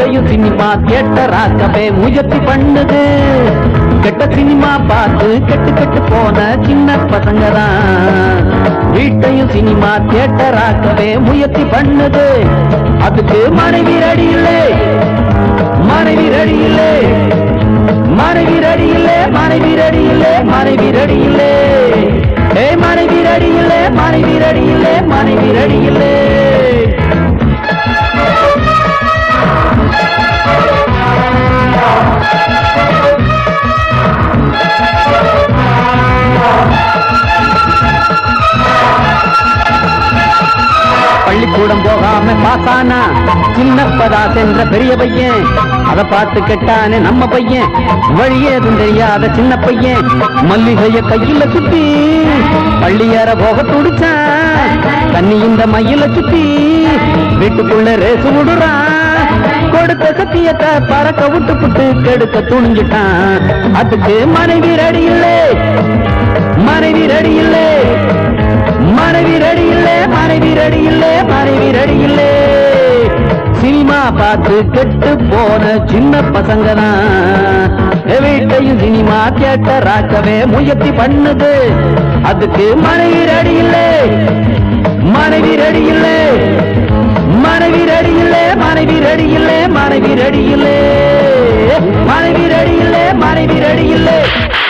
வீட்டையும் cinema theatre ஆக்கவே முயற்சி பண்ணுது கெட்ட சினிமா பார்த்து கெட்டு கெட்டு போன சின்ன பசங்க தான் வீட்டையும் சினிமா தியேட்டர் ஆக்கவே முயற்சி பண்ணுது அதுக்கு மனைவி ரெடி இல்லை மனைவி ரெடி இல்லை மனைவி ரெடி இல்லை மனைவி ரெடி இல்லை மனைவி ரெடி இல்லை ஏ மனைவி ரெடி இல்லை மனைவி ரெடி இல்லை மனைவி ரெடி இல்லை பள்ளிக்கூடம் போகாம பாத்தானா சின்னப்பதா சென்ற பெரிய பையன் அத பார்த்து கெட்டானே நம்ம பையன் வழியேதும் தெரியாத சின்ன பையன் மல்லிகைய கையில சுத்தி பள்ளியற போக துடிச்சான் தண்ணி இந்த மயில சுத்தி வீட்டுக்குள்ள ரேசு விடுறான் கொடுத்த சத்தியத்தை பறக்க விட்டு புட்டு கெடுக்க துணிஞ்சிட்டான் அதுக்கு மனைவி ரெடி இல்லை மனைவி ரெடி இல்லை மனைவி ரெடி இல்லை மனைவி ரெடி இல்லை மனைவி ரெடி இல்லை சினிமா பார்த்து கெட்டு போன சின்ன பசங்க தான் வீட்டையும் சினிமா தியேட்டர் ஆக்கவே முயற்சி பண்ணுது அதுக்கு மனைவி ரெடி இல்லை மனைவி ரெடி இல்லை மனைவி ரெடி இல்லை மனைவி ரெடி இல்லை மனைவி ரெடி இல்லை மனைவி ரெடி இல்லை மனைவி ரெடி இல்லை